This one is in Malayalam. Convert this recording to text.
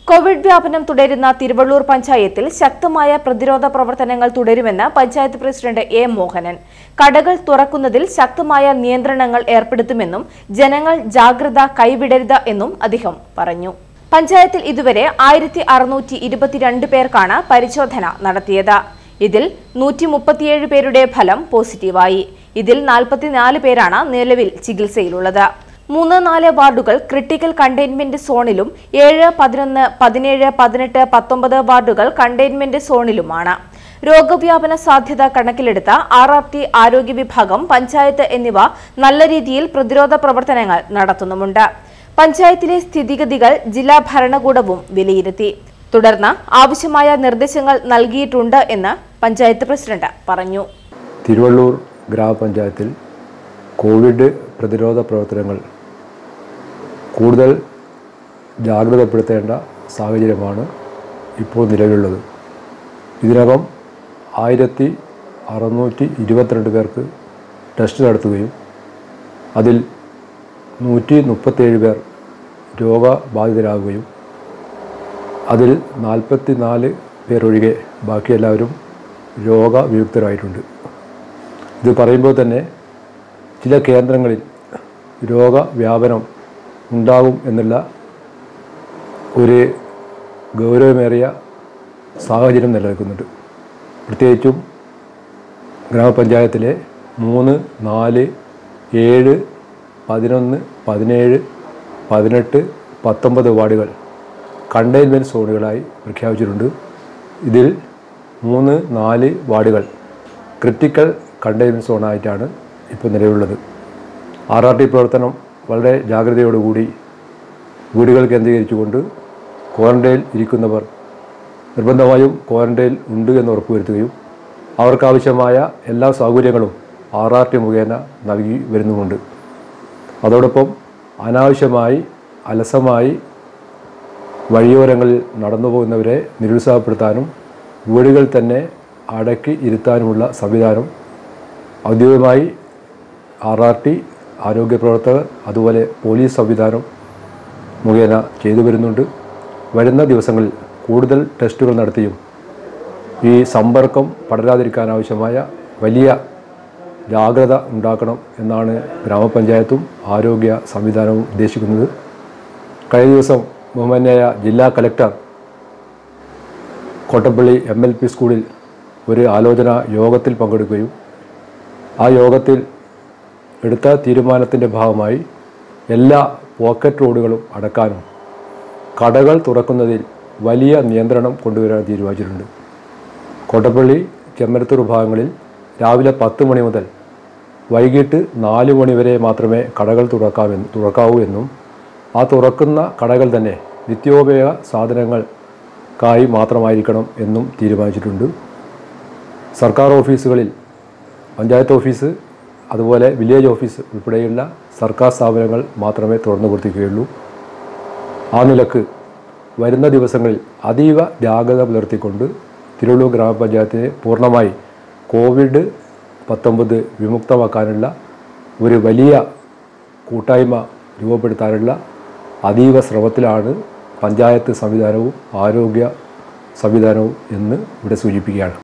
കോവിഡ് വ്യാപനം തുടരുന്ന തിരുവള്ളൂർ പഞ്ചായത്തിൽ ശക്തമായ പ്രതിരോധ പ്രവർത്തനങ്ങൾ തുടരുമെന്ന് പഞ്ചായത്ത് പ്രസിഡന്റ് എ മോഹനൻ കടകൾ തുറക്കുന്നതിൽ ശക്തമായ നിയന്ത്രണങ്ങൾ ഏർപ്പെടുത്തുമെന്നും ജനങ്ങൾ ജാഗ്രത കൈവിടരുത് എന്നും അദ്ദേഹം പറഞ്ഞു പഞ്ചായത്തിൽ ഇതുവരെ ആയിരത്തി അറുന്നൂറ്റി ഇരുപത്തിരണ്ട് പേർക്കാണ് പരിശോധന നടത്തിയത് ഇതിൽ നൂറ്റി മുപ്പത്തിയേഴ് പേരുടെ ഫലം പോസിറ്റീവായി ഇതിൽ നാൽപ്പത്തിനാല് പേരാണ് നിലവിൽ ചികിത്സയിലുള്ളത് മൂന്ന് നാല് വാർഡുകൾ ക്രിട്ടിക്കൽ കണ്ടെയ്ൻമെന്റ് സോണിലും ഏഴ് പതിനൊന്ന് പതിനേഴ് പതിനെട്ട് പത്തൊമ്പത് വാർഡുകൾ കണ്ടെയ്ൻമെന്റ് സോണിലുമാണ് രോഗവ്യാപന സാധ്യത കണക്കിലെടുത്ത ആർ ആർ ടി ആരോഗ്യ വിഭാഗം പഞ്ചായത്ത് എന്നിവ നല്ല രീതിയിൽ പ്രതിരോധ പ്രവർത്തനങ്ങൾ നടത്തുന്നുമുണ്ട് പഞ്ചായത്തിലെ സ്ഥിതിഗതികൾ ജില്ലാ ഭരണകൂടവും വിലയിരുത്തി തുടർന്ന് ആവശ്യമായ നിർദ്ദേശങ്ങൾ നൽകിയിട്ടുണ്ട് എന്ന് പഞ്ചായത്ത് പ്രസിഡന്റ് പറഞ്ഞു തിരുവള്ളൂർ ഗ്രാമപഞ്ചായത്തിൽ കോവിഡ് പ്രതിരോധ പ്രവർത്തനങ്ങൾ കൂടുതൽ ജാഗ്രതപ്പെടുത്തേണ്ട സാഹചര്യമാണ് ഇപ്പോൾ നിലവിലുള്ളത് ഇതിനകം ആയിരത്തി അറുന്നൂറ്റി ഇരുപത്തിരണ്ട് പേർക്ക് ടെസ്റ്റ് നടത്തുകയും അതിൽ നൂറ്റി മുപ്പത്തേഴ് പേർ രോഗബാധിതരാകുകയും അതിൽ നാൽപ്പത്തി നാല് പേരൊഴികെ ബാക്കി എല്ലാവരും രോഗവിമുക്തരായിട്ടുണ്ട് ഇത് പറയുമ്പോൾ തന്നെ ചില കേന്ദ്രങ്ങളിൽ രോഗവ്യാപനം ഉണ്ടാകും എന്നുള്ള ഒരു ഗൗരവമേറിയ സാഹചര്യം നിലനിൽക്കുന്നുണ്ട് പ്രത്യേകിച്ചും ഗ്രാമപഞ്ചായത്തിലെ മൂന്ന് നാല് ഏഴ് പതിനൊന്ന് പതിനേഴ് പതിനെട്ട് പത്തൊമ്പത് വാർഡുകൾ കണ്ടെയ്ൻമെൻറ്റ് സോണുകളായി പ്രഖ്യാപിച്ചിട്ടുണ്ട് ഇതിൽ മൂന്ന് നാല് വാർഡുകൾ ക്രിട്ടിക്കൽ കണ്ടെയ്ൻമെൻറ്റ് സോണായിട്ടാണ് ഇപ്പോൾ നിലവിലുള്ളത് ആർ ആർ ടി പ്രവർത്തനം വളരെ ജാഗ്രതയോടുകൂടി വീടുകൾ കേന്ദ്രീകരിച്ചുകൊണ്ട് ക്വാറന്റൈനിൽ ഇരിക്കുന്നവർ നിർബന്ധമായും ക്വാറന്റൈനിൽ ഉണ്ട് എന്ന് ഉറപ്പുവരുത്തുകയും അവർക്കാവശ്യമായ എല്ലാ സൗകര്യങ്ങളും ആർ ആർ ടി മുഖേന നൽകി വരുന്നുമുണ്ട് അതോടൊപ്പം അനാവശ്യമായി അലസമായി വഴിയോരങ്ങളിൽ നടന്നു പോകുന്നവരെ നിരുത്സാഹപ്പെടുത്താനും വീടുകൾ തന്നെ അടക്കി ഇരുത്താനുമുള്ള സംവിധാനം ഔദ്യോഗികമായി ആർ ആർ ടി ആരോഗ്യ പ്രവർത്തകർ അതുപോലെ പോലീസ് സംവിധാനം മുഖേന ചെയ്തു വരുന്നുണ്ട് വരുന്ന ദിവസങ്ങളിൽ കൂടുതൽ ടെസ്റ്റുകൾ നടത്തിയും ഈ സമ്പർക്കം പടരാതിരിക്കാൻ ആവശ്യമായ വലിയ ജാഗ്രത ഉണ്ടാക്കണം എന്നാണ് ഗ്രാമപഞ്ചായത്തും ആരോഗ്യ സംവിധാനവും ഉദ്ദേശിക്കുന്നത് കഴിഞ്ഞ ദിവസം ബഹുമാന്യായ ജില്ലാ collector Kottappally M L P സ്കൂളിൽ ഒരു ആലോചന യോഗത്തിൽ പങ്കെടുക്കുകയും ആ യോഗത്തിൽ എടുത്ത തീരുമാനത്തിൻ്റെ ഭാഗമായി എല്ലാ പോക്കറ്റ് റോഡുകളും അടക്കാനും കടകൾ തുറക്കുന്നതിൽ വലിയ നിയന്ത്രണം കൊണ്ടുവരാൻ തീരുമാനിച്ചിട്ടുണ്ട് കോട്ടപ്പള്ളി ചെമ്മരത്തൂർ ഭാഗങ്ങളിൽ രാവിലെ പത്ത് മണി മുതൽ വൈകിട്ട് നാല് മണി വരെ മാത്രമേ കടകൾ തുറക്കാമെന്ന് തുറക്കാവൂ എന്നും ആ തുറക്കുന്ന കടകൾ തന്നെ നിത്യോപയോഗ സാധനങ്ങൾക്കായി മാത്രമായിരിക്കണം എന്നും തീരുമാനിച്ചിട്ടുണ്ട് സർക്കാർ ഓഫീസുകളിൽ പഞ്ചായത്ത് ഓഫീസ് അതുപോലെ വില്ലേജ് ഓഫീസ് ഉൾപ്പെടെയുള്ള സർക്കാർ സ്ഥാപനങ്ങൾ മാത്രമേ തുറന്നു കൊടുത്തിരിക്കുകയുള്ളൂ ആ നിലക്ക് വരുന്ന ദിവസങ്ങളിൽ അതീവ ജാഗ്രത പുലർത്തിക്കൊണ്ട് തിരുവള്ളൂർ ഗ്രാമപഞ്ചായത്തിനെ പൂർണ്ണമായി കോവിഡ് പത്തൊമ്പത് വിമുക്തമാക്കാനുള്ള ഒരു വലിയ കൂട്ടായ്മ രൂപപ്പെടുത്താനുള്ള അതീവ ശ്രമത്തിലാണ് പഞ്ചായത്ത് സംവിധാനവും ആരോഗ്യ സംവിധാനവും എന്ന് ഇവിടെ സൂചിപ്പിക്കുകയാണ്